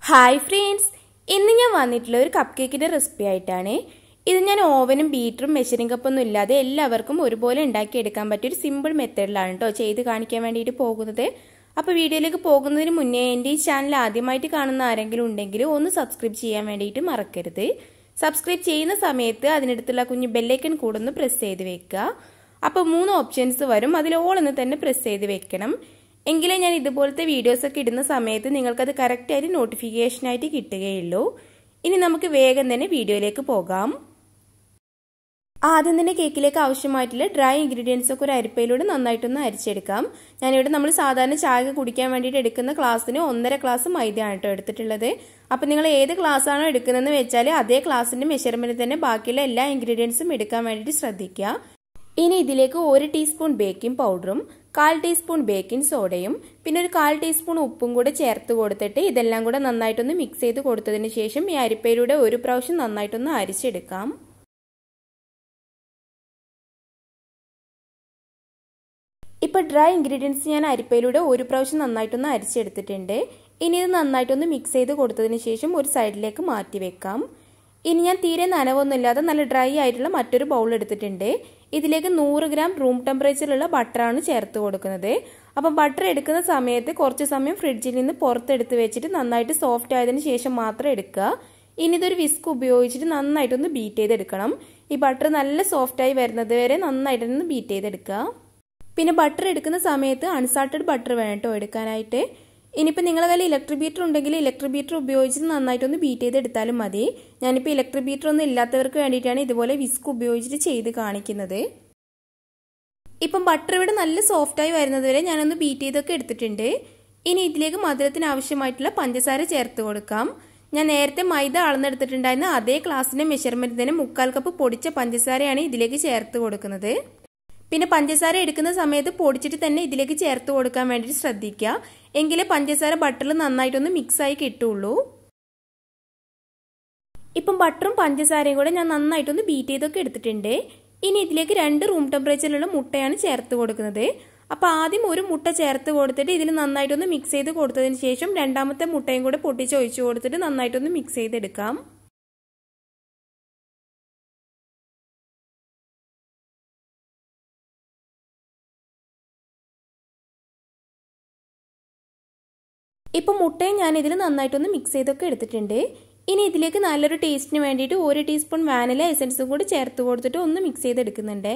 hi friends ഇന്ന് ഞാൻ വന്നിട്ടുള്ള ഒരു കപ്പ് കേക്കിന്റെ റെസിപ്പി ആയിട്ടാണ് ഇത് ഞാൻ ഓവനും ബീറ്ററും മെഷറിംഗ് കപ്പൊന്നും ഇല്ലാതെ എല്ലാവർക്കും ഒരുപോലെ ഉണ്ടാക്കിയെടുക്കാൻ പറ്റിയ ഒരു സിമ്പിൾ മെത്തേഡിലാണ് കേട്ടോ ചെയ്ത് കാണിക്കാൻ വേണ്ടിയിട്ട് പോകുന്നത് അപ്പോൾ വീഡിയോയിലേക്ക് പോകുന്നതിന് മുന്നേ എൻ്റെ ഈ ചാനൽ ആദ്യമായിട്ട് കാണുന്ന ആരെങ്കിലും ഉണ്ടെങ്കിൽ ഒന്ന് സബ്സ്ക്രൈബ് ചെയ്യാൻ വേണ്ടിയിട്ട് മറക്കരുത് സബ്സ്ക്രൈബ് ചെയ്യുന്ന സമയത്ത് അതിനടുത്തുള്ള കുഞ്ഞ് ബെല്ലൈക്കൺ കൂടെ ഒന്ന് പ്രസ് ചെയ്ത് വെക്കുക അപ്പോൾ മൂന്ന് ഓപ്ഷൻസ് വരും അതിൽ ഓളൊന്ന് തന്നെ പ്രസ് ചെയ്ത് വെക്കണം എങ്കിലേ ഞാൻ ഇതുപോലത്തെ വീഡിയോസ് ഒക്കെ ഇടുന്ന സമയത്ത് നിങ്ങൾക്കത് കറക്റ്റായിട്ട് നോട്ടിഫിക്കേഷനായിട്ട് കിട്ടുകയുള്ളൂ ഇനി നമുക്ക് വേഗം തന്നെ വീഡിയോയിലേക്ക് പോകാം ആദ്യം തന്നെ കേക്കിലേക്ക് ആവശ്യമായിട്ടുള്ള ഡ്രൈ ഇൻഗ്രീഡിയൻസ് ഒക്കെ ഒരു അരിപ്പയിലൂടെ നന്നായിട്ടൊന്ന് അരിച്ചെടുക്കാം ഞാനിവിടെ നമ്മൾ സാധാരണ ചായ കുടിക്കാൻ വേണ്ടിയിട്ട് എടുക്കുന്ന ക്ലാസ്സിന് ഒന്നര ക്ലാസ് മൈദയാണ് കേട്ടോ എടുത്തിട്ടുള്ളത് അപ്പം നിങ്ങൾ ഏത് ക്ലാസ് ആണോ എടുക്കുന്നതെന്ന് വെച്ചാൽ അതേ ക്ലാസ്സിന്റെ മെഷർമെന്റ് തന്നെ ബാക്കിയുള്ള എല്ലാ ഇൻഗ്രീഡിയൻസും എടുക്കാൻ വേണ്ടിയിട്ട് ശ്രദ്ധിക്കുക ഇനി ഇതിലേക്ക് ഒരു ടീസ്പൂൺ ബേക്കിംഗ് പൗഡറും കാൽ ടീസ്പൂൺ ബേക്കിംഗ് സോഡയും പിന്നെ ഒരു കാൽ ടീസ്പൂൺ ഉപ്പും കൂടെ ചേർത്ത് കൊടുത്തിട്ട് ഇതെല്ലാം കൂടെ നന്നായിട്ടൊന്ന് മിക്സ് ചെയ്ത് കൊടുത്തതിന് ശേഷം ഈ അരിപ്പയിലൂടെ ഒരു പ്രാവശ്യം നന്നായിട്ടൊന്ന് അരിച്ചെടുക്കാം ഇപ്പൊ ഡ്രൈ ഇൻഗ്രീഡിയൻസ് ഞാൻ അരിപ്പയിലൂടെ ഒരു പ്രാവശ്യം നന്നായിട്ടൊന്ന് അരിച്ചെടുത്തിട്ടുണ്ട് ഇനി ഇത് നന്നായിട്ടൊന്ന് മിക്സ് ചെയ്ത് കൊടുത്തതിന് ശേഷം ഒരു സൈഡിലേക്ക് മാറ്റി വെക്കാം ഇനി ഞാൻ തീരെ നനവൊന്നുമില്ലാതെ നല്ല ഡ്രൈ ആയിട്ടുള്ള മറ്റൊരു ബൗൾ എടുത്തിട്ടുണ്ട് ഇതിലേക്ക് നൂറ് ഗ്രാം റൂം ടെമ്പറേച്ചറിലുള്ള ബട്ടറാണ് ചേർത്ത് കൊടുക്കുന്നത് അപ്പം ബട്ടർ എടുക്കുന്ന സമയത്ത് കുറച്ച് സമയം ഫ്രിഡ്ജിൽ നിന്ന് പുറത്തെടുത്ത് വെച്ചിട്ട് നന്നായിട്ട് സോഫ്റ്റ് ആയതിനു ശേഷം മാത്രം എടുക്കുക ഇനി ഇതൊരു വിസ്ക് ഉപയോഗിച്ചിട്ട് നന്നായിട്ടൊന്ന് ബീറ്റ് ചെയ്തെടുക്കണം ഈ ബട്ടർ നല്ല സോഫ്റ്റായി വരുന്നത് വരെ നന്നായിട്ടൊന്ന് ബീറ്റ് ചെയ്തെടുക്കുക പിന്നെ ബട്ടർ എടുക്കുന്ന സമയത്ത് അൺസാൾട്ടഡ് ബട്ടർ വേണം കേട്ടോ എടുക്കാനായിട്ട് ഇനിയിപ്പോൾ നിങ്ങളുടെ കയ്യിൽ ഇലക്ട്രിക് ബീറ്റർ ഉണ്ടെങ്കിൽ ഇലക്ട്രിക് ബീറ്റർ ഉപയോഗിച്ചിട്ട് നന്നായിട്ടൊന്ന് ബീറ്റ് ചെയ്തെടുത്താലും മതി ഞാനിപ്പോൾ ഇലക്ട്രിക് ബീറ്റർ ഒന്നും ഇല്ലാത്തവർക്ക് വേണ്ടിയിട്ടാണ് ഇതുപോലെ വിസ്ക് ഉപയോഗിച്ചിട്ട് ചെയ്ത് കാണിക്കുന്നത് ഇപ്പം ബട്ടർ ഇവിടെ നല്ല സോഫ്റ്റായി വരുന്നത് വരെ ഞാനൊന്ന് ബീറ്റ് ചെയ്തൊക്കെ എടുത്തിട്ടുണ്ട് ഇനി ഇതിലേക്ക് മധുരത്തിന് ആവശ്യമായിട്ടുള്ള പഞ്ചസാര ചേർത്ത് കൊടുക്കാം ഞാൻ നേരത്തെ മൈദ അളന്നെടുത്തിട്ടുണ്ടായിരുന്ന അതേ ക്ലാസ്സിന്റെ മെഷർമെന്റ് തന്നെ മുക്കാൽ കപ്പ് പൊടിച്ച പഞ്ചസാരയാണ് ഇതിലേക്ക് ചേർത്ത് കൊടുക്കുന്നത് പിന്നെ പഞ്ചസാര എടുക്കുന്ന സമയത്ത് പൊടിച്ചിട്ട് തന്നെ ഇതിലേക്ക് ചേർത്ത് കൊടുക്കാൻ വേണ്ടിയിട്ട് ശ്രദ്ധിക്കുക എങ്കിലേ പഞ്ചസാര ബട്ടറിൽ നന്നായിട്ടൊന്ന് മിക്സ് ആയി കിട്ടുള്ളൂ ഇപ്പം ബട്ടറും പഞ്ചസാരയും കൂടെ ഞാൻ നന്നായിട്ടൊന്ന് ബീറ്റ് ചെയ്തൊക്കെ എടുത്തിട്ടുണ്ട് ഇനി ഇതിലേക്ക് രണ്ട് റൂം ടെമ്പറേച്ചറിലുള്ള മുട്ടയാണ് ചേർത്ത് കൊടുക്കുന്നത് അപ്പോൾ ആദ്യം ഒരു മുട്ട ചേർത്ത് കൊടുത്തിട്ട് ഇതിൽ നന്നായിട്ടൊന്ന് മിക്സ് ചെയ്ത് കൊടുത്തതിന് ശേഷം രണ്ടാമത്തെ മുട്ടയും കൂടെ പൊട്ടിച്ച് ഒഴിച്ചു കൊടുത്തിട്ട് നന്നായിട്ടൊന്ന് മിക്സ് ചെയ്തെടുക്കാം ഇപ്പം മുട്ടയും ഞാൻ ഇതിൽ നന്നായിട്ടൊന്ന് മിക്സ് ചെയ്തൊക്കെ എടുത്തിട്ടുണ്ട് ഇനി ഇതിലേക്ക് നല്ലൊരു ടേസ്റ്റിന് വേണ്ടിയിട്ട് ഒരു ടീസ്പൂൺ വാനില എസൻസും കൂടി ചേർത്ത് കൊടുത്തിട്ട് ഒന്ന് മിക്സ് ചെയ്തെടുക്കുന്നുണ്ട്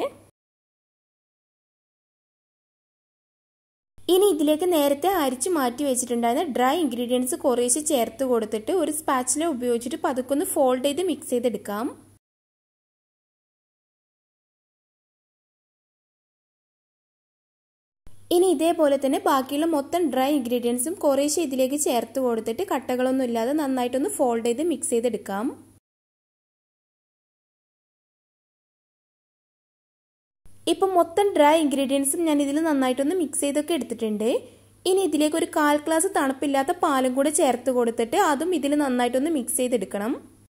ഇനി ഇതിലേക്ക് നേരത്തെ അരിച്ച് മാറ്റി വെച്ചിട്ടുണ്ടായിരുന്ന ഡ്രൈ ഇൻഗ്രീഡിയൻസ് കുറേശ്ശെ ചേർത്ത് കൊടുത്തിട്ട് ഒരു സ്പാച്ചില ഉപയോഗിച്ചിട്ട് പതുക്കൊന്ന് ഫോൾഡ് ചെയ്ത് മിക്സ് ചെയ്തെടുക്കാം ഇനി ഇതേപോലെ തന്നെ ബാക്കിയുള്ള മൊത്തം ഡ്രൈ ഇൻഗ്രീഡിയൻസും കുറേശ്ശെ ഇതിലേക്ക് ചേർത്ത് കൊടുത്തിട്ട് കട്ടകളൊന്നും ഇല്ലാതെ നന്നായിട്ടൊന്ന് ഫോൾഡ് ചെയ്ത് മിക്സ് ചെയ്തെടുക്കാം ഇപ്പം മൊത്തം ഡ്രൈ ഇൻഗ്രീഡിയൻസും ഞാൻ ഇതിൽ നന്നായിട്ടൊന്ന് മിക്സ് ചെയ്തൊക്കെ എടുത്തിട്ടുണ്ട് ഇനി ഇതിലേക്ക് ഒരു കാൽ ഗ്ലാസ് തണുപ്പില്ലാത്ത പാലും കൂടെ ചേർത്ത് കൊടുത്തിട്ട് അതും ഇതിൽ നന്നായിട്ടൊന്ന് മിക്സ് ചെയ്തെടുക്കണം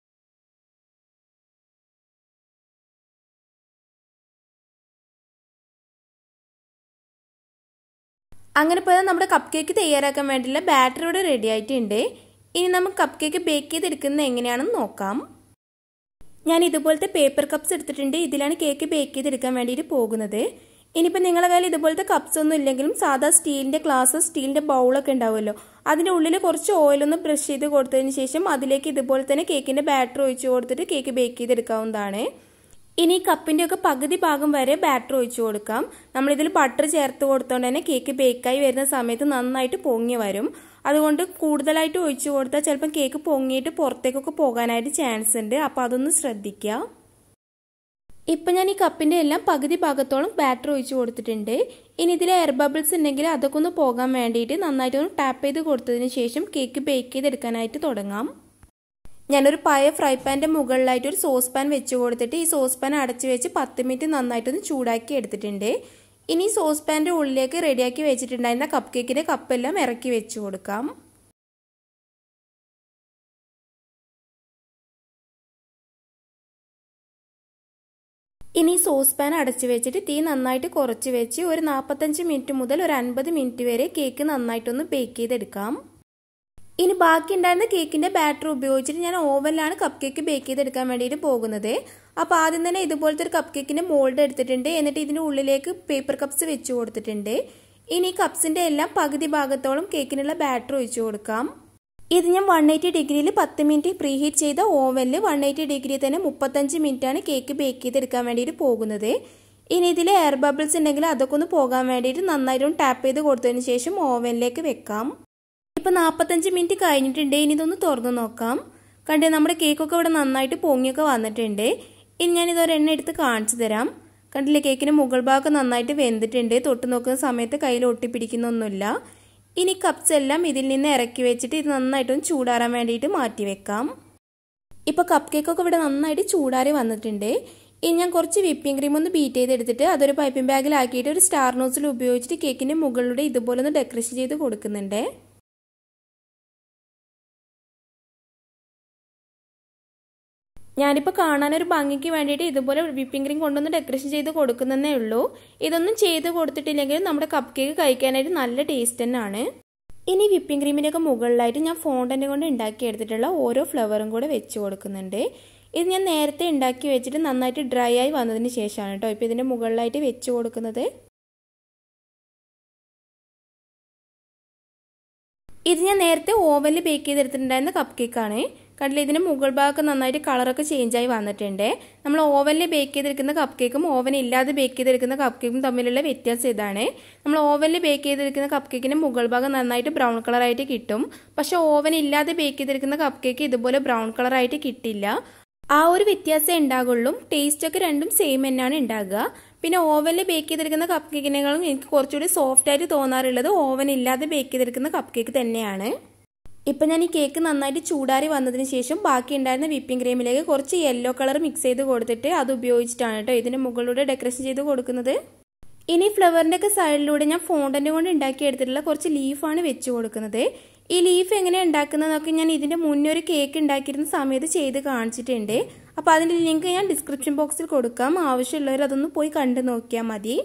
അങ്ങനെ പോയാൽ നമ്മുടെ കപ്പ് കേക്ക് തയ്യാറാക്കാൻ വേണ്ടിയുള്ള ബാറ്റർ ഇവിടെ റെഡി ആയിട്ടുണ്ട് ഇനി നമുക്ക് കപ്പ് കേക്ക് ബേക്ക് ചെയ്തെടുക്കുന്നത് എങ്ങനെയാണെന്ന് നോക്കാം ഞാൻ ഇതുപോലത്തെ പേപ്പർ കപ്സ് എടുത്തിട്ടുണ്ട് ഇതിലാണ് കേക്ക് ബേക്ക് ചെയ്തെടുക്കാൻ വേണ്ടിയിട്ട് പോകുന്നത് ഇനിയിപ്പോൾ നിങ്ങളുടെ കയ്യിൽ ഇതുപോലത്തെ കപ്സ് ഒന്നും ഇല്ലെങ്കിലും സാധാ സ്റ്റീലിൻ്റെ ഗ്ലാസ് സ്റ്റീലിൻ്റെ ബൗളൊക്കെ ഉണ്ടാവുമല്ലോ അതിൻ്റെ ഉള്ളിൽ കുറച്ച് ഓയിലൊന്ന് ബ്രഷ് ചെയ്ത് കൊടുത്തതിന് ശേഷം അതിലേക്ക് ഇതുപോലെ തന്നെ കേക്കിൻ്റെ ബാറ്റർ ഒഴിച്ച് കൊടുത്തിട്ട് കേക്ക് ബേക്ക് ചെയ്തെടുക്കാവുന്നതാണ് ഇനി കപ്പിന്റെ ഒക്കെ പകുതി ഭാഗം വരെ ബാറ്റർ ഒഴിച്ചു കൊടുക്കാം നമ്മളിതിൽ ബട്ടർ ചേർത്ത് കൊടുത്തോണ്ട് തന്നെ കേക്ക് ബേക്കായി വരുന്ന സമയത്ത് നന്നായിട്ട് പൊങ്ങി വരും അതുകൊണ്ട് കൂടുതലായിട്ട് ഒഴിച്ചു കൊടുത്താൽ ചിലപ്പം കേക്ക് പൊങ്ങിയിട്ട് പുറത്തേക്കൊക്കെ പോകാനായിട്ട് ചാൻസ് ഉണ്ട് അപ്പോൾ അതൊന്ന് ശ്രദ്ധിക്കുക ഇപ്പം ഞാൻ ഈ കപ്പിന്റെ എല്ലാം പകുതി ഭാഗത്തോളം ബാറ്റർ ഒഴിച്ചു കൊടുത്തിട്ടുണ്ട് ഇനി ഇതിൽ എയർ ബബിൾസ് ഉണ്ടെങ്കിൽ അതൊക്കെ ഒന്ന് പോകാൻ വേണ്ടിയിട്ട് നന്നായിട്ട് ഒന്ന് ടാപ്പ് ചെയ്ത് കൊടുത്തതിന് ശേഷം കേക്ക് ബേക്ക് ചെയ്തെടുക്കാനായിട്ട് തുടങ്ങാം ഞാനൊരു പഴയ ഫ്രൈ പാൻ്റെ മുകളിലായിട്ട് ഒരു സോസ് പാൻ വെച്ച് കൊടുത്തിട്ട് ഈ സോസ് പാൻ അടച്ച് വെച്ച് പത്ത് മിനിറ്റ് നന്നായിട്ടൊന്ന് ചൂടാക്കി എടുത്തിട്ടുണ്ട് ഇനി സോസ് പാൻ്റെ ഉള്ളിലേക്ക് റെഡിയാക്കി വെച്ചിട്ടുണ്ടായിരുന്ന കപ്പ് കേക്കിൻ്റെ കപ്പെല്ലാം ഇറക്കി വെച്ച് കൊടുക്കാം ഇനി സോസ് പാൻ അടച്ചു വെച്ചിട്ട് തീ നന്നായിട്ട് കുറച്ച് വെച്ച് ഒരു നാൽപ്പത്തഞ്ച് മിനിറ്റ് മുതൽ ഒരു അൻപത് മിനിറ്റ് വരെ കേക്ക് നന്നായിട്ടൊന്ന് ബേക്ക് ചെയ്തെടുക്കാം ഇനി ബാക്കി ഉണ്ടായിരുന്ന കേക്കിന്റെ ബാറ്റർ ഉപയോഗിച്ചിട്ട് ഞാൻ ഓവനിലാണ് കപ്പ് കേക്ക് ബേക്ക് ചെയ്തെടുക്കാൻ വേണ്ടിയിട്ട് പോകുന്നത് അപ്പോൾ ആദ്യം തന്നെ ഇതുപോലത്തെ ഒരു കപ്പ് കേക്കിന്റെ മോൾഡ് എടുത്തിട്ടുണ്ട് എന്നിട്ട് ഇതിന്റെ ഉള്ളിലേക്ക് പേപ്പർ കപ്സ് വെച്ച് കൊടുത്തിട്ടുണ്ട് ഇനി കപ്സിന്റെ എല്ലാം പകുതി ഭാഗത്തോളം കേക്കിനുള്ള ബാറ്റർ ഒഴിച്ചു കൊടുക്കാം ഇത് ഞാൻ വൺ എയ്റ്റി ഡിഗ്രിയിൽ പത്ത് മിനിറ്റ് പ്രീ ഹീറ്റ് ചെയ്ത ഓവനിൽ വൺ എയ്റ്റി ഡിഗ്രി തന്നെ മുപ്പത്തഞ്ച് മിനിറ്റാണ് കേക്ക് ബേക്ക് ചെയ്തെടുക്കാൻ വേണ്ടിയിട്ട് പോകുന്നത് ഇനി ഇതിൽ എയർ ബബിൾസ് ഉണ്ടെങ്കിൽ അതൊക്കെ ഒന്ന് പോകാൻ വേണ്ടിയിട്ട് നന്നായിട്ട് ടാപ്പ് ചെയ്ത് കൊടുത്തതിന് ശേഷം ഓവനിലേക്ക് വെക്കാം ഇപ്പം നാൽപ്പത്തഞ്ച് മിനിറ്റ് കഴിഞ്ഞിട്ടുണ്ട് ഇനി ഇതൊന്ന് തുറന്നു നോക്കാം കണ്ടേ നമ്മുടെ കേക്കൊക്കെ ഇവിടെ നന്നായിട്ട് പൊങ്ങിയൊക്കെ വന്നിട്ടുണ്ട് ഇനി ഞാൻ ഇതൊരെണ്ണ എടുത്ത് കാണിച്ചു തരാം കണ്ടില്ലേ കേക്കിന് മുകൾ ഭാഗം നന്നായിട്ട് വെന്തിട്ടുണ്ട് തൊട്ട് നോക്കുന്ന സമയത്ത് കയ്യിൽ ഒട്ടിപ്പിടിക്കുന്നൊന്നുമില്ല ഇനി കപ്സ് എല്ലാം ഇതിൽ നിന്ന് ഇറക്കി വെച്ചിട്ട് ഇത് നന്നായിട്ടൊന്ന് ചൂടാറാൻ വേണ്ടിയിട്ട് മാറ്റി വെക്കാം ഇപ്പോൾ കപ്പ് കേക്കൊക്കെ ഇവിടെ നന്നായിട്ട് ചൂടാറി വന്നിട്ടുണ്ട് ഇനി ഞാൻ കുറച്ച് വിപ്പിംഗ് ക്രീം ഒന്ന് ബീറ്റ് ചെയ്തെടുത്തിട്ട് അതൊരു പൈപ്പിംഗ് ബാഗിലാക്കിയിട്ട് ഒരു സ്റ്റാർ നോസിൽ ഉപയോഗിച്ചിട്ട് കേക്കിൻ്റെ മുകളിലൂടെ ഇതുപോലെ ഒന്ന് ഡെക്കറേഷൻ ചെയ്ത് കൊടുക്കുന്നുണ്ട് ഞാനിപ്പോൾ കാണാനൊരു ഭംഗിക്ക് വേണ്ടിയിട്ട് ഇതുപോലെ വിപ്പിംഗ് ക്രീം കൊണ്ടൊന്ന് ഡെക്കറേഷൻ ചെയ്ത് കൊടുക്കുന്നതേ ഉള്ളൂ ഇതൊന്നും ചെയ്ത് കൊടുത്തിട്ടില്ലെങ്കിൽ നമ്മുടെ കപ്പ് കേക്ക് കഴിക്കാനായിട്ട് നല്ല ടേസ്റ്റ് തന്നെയാണ് ഇനി വിപ്പിംഗ് ക്രീമിൻ്റെയൊക്കെ മുകളിലായിട്ട് ഞാൻ ഫോണ്ടൻ്റ് കൊണ്ട് ഉണ്ടാക്കി എടുത്തിട്ടുള്ള ഓരോ ഫ്ലവറും കൂടെ വെച്ച് കൊടുക്കുന്നുണ്ട് ഇത് ഞാൻ നേരത്തെ ഉണ്ടാക്കി വെച്ചിട്ട് നന്നായിട്ട് ഡ്രൈ ആയി വന്നതിന് ശേഷമാണ് കേട്ടോ ഇപ്പോൾ ഇതിൻ്റെ മുകളിലായിട്ട് വെച്ച് കൊടുക്കുന്നത് ഇത് ഞാൻ നേരത്തെ ഓവനിൽ ബേക്ക് ചെയ്തെടുത്തിട്ടുണ്ടായിരുന്ന കപ്പ് കേക്കാണ് കണ്ടില്ല ഇതിന് മുകൾ ഭാഗമൊക്കെ നന്നായിട്ട് കളറൊക്കെ ചേഞ്ച് ആയി വന്നിട്ടുണ്ട് നമ്മൾ ഓവനിൽ ബേക്ക് ചെയ്തെടുക്കുന്ന കപ്പ് കേക്കും ഓവൻ ഇല്ലാതെ ബേക്ക് ചെയ്തെടുക്കുന്ന കപ്പ് കേക്കും തമ്മിലുള്ള വ്യത്യാസം ഇതാണ് നമ്മൾ ഓവനിൽ ബേക്ക് ചെയ്തെടുക്കുന്ന കപ്പ് കേക്കിന് മുകൾ ഭാഗം നന്നായിട്ട് ബ്രൗൺ കളറായിട്ട് കിട്ടും പക്ഷെ ഓവൻ ഇല്ലാതെ ബേക്ക് ചെയ്തെടുക്കുന്ന കപ്പ് കേക്ക് ഇതുപോലെ ബ്രൗൺ കളറായിട്ട് കിട്ടില്ല ആ ഒരു വ്യത്യാസം ഉണ്ടാകുള്ളൂ ടേസ്റ്റ് ഒക്കെ രണ്ടും സെയിം തന്നെയാണ് ഉണ്ടാകുക പിന്നെ ഓവനിൽ ബേക്ക് ചെയ്തെടുക്കുന്ന കപ്പ് കേക്കിനേക്കാളും എനിക്ക് കുറച്ചുകൂടി സോഫ്റ്റ് ആയിട്ട് തോന്നാറുള്ളത് ഓവൻ ഇല്ലാതെ ബേക്ക് ചെയ്തെടുക്കുന്ന കപ്പ് കേക്ക് തന്നെയാണ് ഇപ്പം ഞാൻ ഈ കേക്ക് നന്നായിട്ട് ചൂടാറി വന്നതിന് ശേഷം ബാക്കി ഉണ്ടായിരുന്ന വിപ്പിംഗ് ക്രീമിലേക്ക് കുറച്ച് യെല്ലോ കളർ മിക്സ് ചെയ്ത് കൊടുത്തിട്ട് അത് ഉപയോഗിച്ചിട്ടാണ് കേട്ടോ ഇതിന് മുകളിലൂടെ ഡെക്കറേഷൻ ചെയ്ത് കൊടുക്കുന്നത് ഇനി ഫ്ലവറിൻ്റെ ഒക്കെ സൈഡിലൂടെ ഞാൻ ഫോണ്ടൻ്റ് കൊണ്ട് ഉണ്ടാക്കിയെടുത്തിട്ടുള്ള കുറച്ച് ലീഫാണ് വെച്ച് കൊടുക്കുന്നത് ഈ ലീഫ് എങ്ങനെയാണ് ഉണ്ടാക്കുന്നതൊക്കെ ഞാൻ ഇതിൻ്റെ മുന്നേ ഒരു കേക്ക് ഉണ്ടാക്കിയിരുന്ന സമയത്ത് ചെയ്ത് കാണിച്ചിട്ടുണ്ട് അപ്പോൾ അതിൻ്റെ ലിങ്ക് ഞാൻ ഡിസ്ക്രിപ്ഷൻ ബോക്സിൽ കൊടുക്കാം ആവശ്യമുള്ളവർ അതൊന്ന് പോയി കണ്ടു നോക്കിയാൽ മതി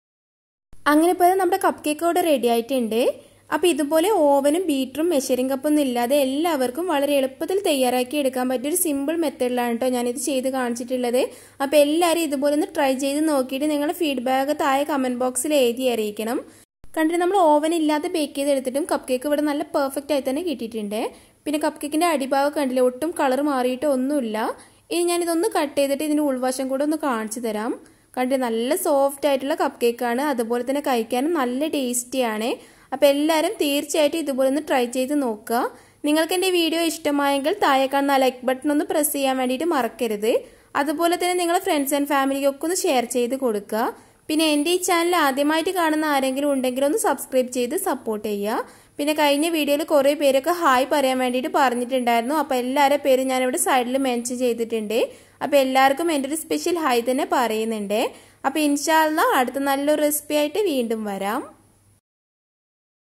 അങ്ങനെ ഇപ്പോൾ നമ്മുടെ കപ്പ് കേക്ക് ഇവിടെ റെഡി ആയിട്ടുണ്ട് അപ്പോൾ ഇതുപോലെ ഓവനും ബീറ്ററും മെഷറിംഗ് കപ്പൊന്നും ഇല്ലാതെ എല്ലാവർക്കും വളരെ എളുപ്പത്തിൽ തയ്യാറാക്കി എടുക്കാൻ പറ്റിയ ഒരു സിമ്പിൾ മെത്തേഡിലാണ് കേട്ടോ ഞാനിത് ചെയ്ത് കാണിച്ചിട്ടുള്ളത് അപ്പോൾ എല്ലാവരും ഇതുപോലെ ഒന്ന് ട്രൈ ചെയ്ത് നോക്കിയിട്ട് നിങ്ങളുടെ ഫീഡ്ബാക്ക് താഴെ കമൻറ്റ് ബോക്സിൽ എഴുതി അറിയിക്കണം കണ്ടിട്ട് നമ്മൾ ഓവൻ ഇല്ലാതെ ബേക്ക് ചെയ്തെടുത്തിട്ടും കപ്പ് കേക്ക് ഇവിടെ നല്ല പെർഫെക്റ്റ് ആയി തന്നെ കിട്ടിയിട്ടുണ്ട് പിന്നെ കപ്പ് കേക്കിൻ്റെ അടിഭാഗം കണ്ടില്ല ഒട്ടും കളർ മാറിയിട്ട് ഒന്നുമില്ല ഇനി ഞാനിതൊന്ന് കട്ട് ചെയ്തിട്ട് ഇതിൻ്റെ ഉൾവശം കൂടെ ഒന്ന് കാണിച്ചു തരാം കണ്ടിട്ട് നല്ല സോഫ്റ്റ് ആയിട്ടുള്ള കപ്പ് കേക്കാണ് അതുപോലെ തന്നെ കഴിക്കാനും നല്ല ടേസ്റ്റിയാണ് അപ്പോൾ എല്ലാവരും തീർച്ചയായിട്ടും ഇതുപോലെ ഒന്ന് ട്രൈ ചെയ്ത് നോക്കുക നിങ്ങൾക്ക് എൻ്റെ വീഡിയോ ഇഷ്ടമായെങ്കിൽ താഴെ കാണുന്ന ലൈക്ക് ബട്ടൺ ഒന്ന് പ്രസ് ചെയ്യാൻ വേണ്ടിയിട്ട് മറക്കരുത് അതുപോലെ തന്നെ നിങ്ങളെ ഫ്രണ്ട്സ് ആൻഡ് ഫാമിലിക്കൊക്കെ ഒന്ന് ഷെയർ ചെയ്ത് കൊടുക്കുക പിന്നെ എൻ്റെ ഈ ചാനൽ ആദ്യമായിട്ട് കാണുന്ന ആരെങ്കിലും ഉണ്ടെങ്കിൽ ഒന്ന് സബ്സ്ക്രൈബ് ചെയ്ത് സപ്പോർട്ട് ചെയ്യുക പിന്നെ കഴിഞ്ഞ വീഡിയോയിൽ കുറേ പേരൊക്കെ ഹായ് പറയാൻ വേണ്ടിയിട്ട് പറഞ്ഞിട്ടുണ്ടായിരുന്നു അപ്പോൾ എല്ലാവരുടെ പേരും ഞാനിവിടെ സൈഡിൽ മെൻഷൻ ചെയ്തിട്ടുണ്ട് അപ്പോൾ എല്ലാവർക്കും എൻ്റെ ഒരു സ്പെഷ്യൽ ഹായ് തന്നെ പറയുന്നുണ്ട് അപ്പോൾ ഇൻഷാല്ല അടുത്ത നല്ലൊരു റെസിപ്പി ആയിട്ട് വീണ്ടും വരാം